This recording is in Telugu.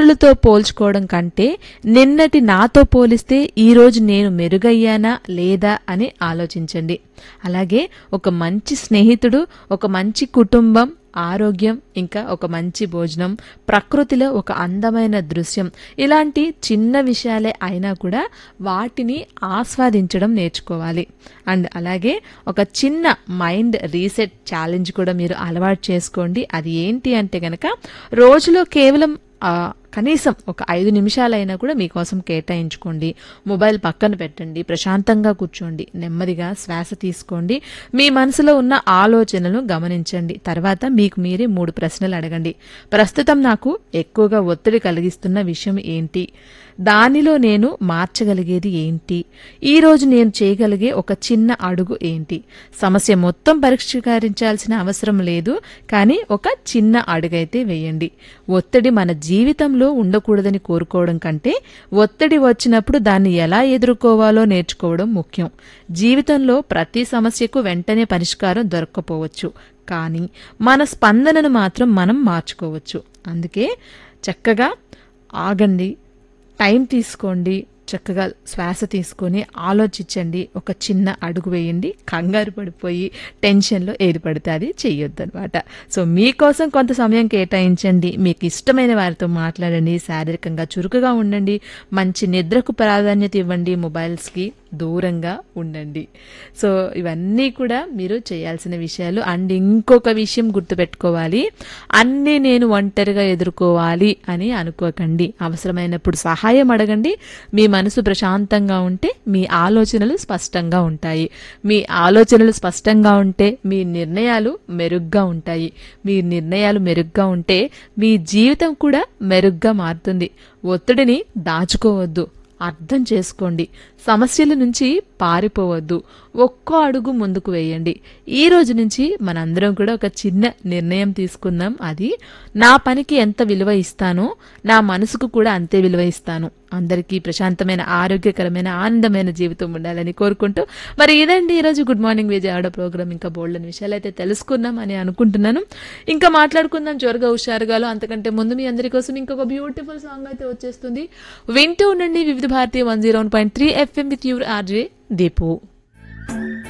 ఇతరులతో పోల్చుకోవడం కంటే నిన్నటి నాతో పోలిస్తే ఈరోజు నేను మెరుగయ్యానా లేదా అని ఆలోచించండి అలాగే ఒక మంచి స్నేహితుడు ఒక మంచి కుటుంబం ఆరోగ్యం ఇంకా ఒక మంచి భోజనం ప్రకృతిలో ఒక అందమైన దృశ్యం ఇలాంటి చిన్న విషయాలే అయినా కూడా వాటిని ఆస్వాదించడం నేర్చుకోవాలి అండ్ అలాగే ఒక చిన్న మైండ్ రీసెట్ ఛాలెంజ్ కూడా మీరు అలవాటు చేసుకోండి అది ఏంటి అంటే గనక రోజులో కేవలం ఆ, కనీసం ఒక ఐదు నిమిషాలైనా కూడా మీకోసం కేటాయించుకోండి మొబైల్ పక్కన పెట్టండి ప్రశాంతంగా కూర్చోండి నెమ్మదిగా శ్వాస తీసుకోండి మీ మనసులో ఉన్న ఆలోచనలను గమనించండి తర్వాత మీకు మీరే మూడు ప్రశ్నలు అడగండి ప్రస్తుతం నాకు ఎక్కువగా ఒత్తిడి కలిగిస్తున్న విషయం ఏంటి దానిలో నేను మార్చగలిగేది ఏంటి ఈ రోజు నేను చేయగలిగే ఒక చిన్న అడుగు ఏంటి సమస్య మొత్తం పరిష్కరించాల్సిన అవసరం లేదు కానీ ఒక చిన్న అడుగైతే వేయండి ఒత్తిడి మన జీవితంలో ఉండకూడదని కోరుకోవడం కంటే ఒత్తిడి వచ్చినప్పుడు దాన్ని ఎలా ఎదుర్కోవాలో నేర్చుకోవడం ముఖ్యం జీవితంలో ప్రతి సమస్యకు వెంటనే పరిష్కారం దొరక్కపోవచ్చు కానీ మన స్పందనను మాత్రం మనం మార్చుకోవచ్చు అందుకే చక్కగా ఆగండి టైం తీసుకోండి చక్కగా శ్వాస తీసుకొని ఆలోచించండి ఒక చిన్న అడుగు వేయండి కంగారు పడిపోయి టెన్షన్లో ఏది పడితే అది చెయ్యొద్దు అనమాట సో మీకోసం కొంత సమయం కేటాయించండి మీకు ఇష్టమైన వారితో మాట్లాడండి శారీరకంగా చురుకుగా ఉండండి మంచి నిద్రకు ప్రాధాన్యత ఇవ్వండి మొబైల్స్కి దూరంగా ఉండండి సో ఇవన్నీ కూడా మీరు చేయాల్సిన విషయాలు అండ్ ఇంకొక విషయం గుర్తుపెట్టుకోవాలి అన్నీ నేను ఒంటరిగా ఎదుర్కోవాలి అని అనుకోకండి అవసరమైనప్పుడు సహాయం అడగండి మీ మనసు ప్రశాంతంగా ఉంటే మీ ఆలోచనలు స్పష్టంగా ఉంటాయి మీ ఆలోచనలు స్పష్టంగా ఉంటే మీ నిర్ణయాలు మెరుగ్గా ఉంటాయి మీ నిర్ణయాలు మెరుగ్గా ఉంటే మీ జీవితం కూడా మెరుగ్గా మారుతుంది ఒత్తిడిని దాచుకోవద్దు అర్థం చేసుకోండి సమస్యల నుంచి పారిపోవద్దు ఒక్కో అడుగు ముందుకు వేయండి ఈ రోజు నుంచి మనందరం కూడా ఒక చిన్న నిర్ణయం తీసుకుందాం అది నా పనికి ఎంత విలువ ఇస్తానో నా మనసుకు కూడా అంతే విలువ ఇస్తాను అందరికీ ప్రశాంతమైన ఆరోగ్యకరమైన ఆనందమైన జీవితం ఉండాలని కోరుకుంటూ మరి ఇదండి ఈరోజు గుడ్ మార్నింగ్ విజయ్ ఆడ ప్రోగ్రామ్ ఇంకా బోల్డ్ విషయాలు అయితే తెలుసుకున్నాం అని అనుకుంటున్నాను ఇంకా మాట్లాడుకుందాం జోరుగా హుషారుగాలో అంతకంటే ముందు మీ అందరి కోసం ఇంకొక బ్యూటిఫుల్ సాంగ్ అయితే వచ్చేస్తుంది వింటూ ఉండండి Vividh Bharati one zero point three FM with your RJ Deepu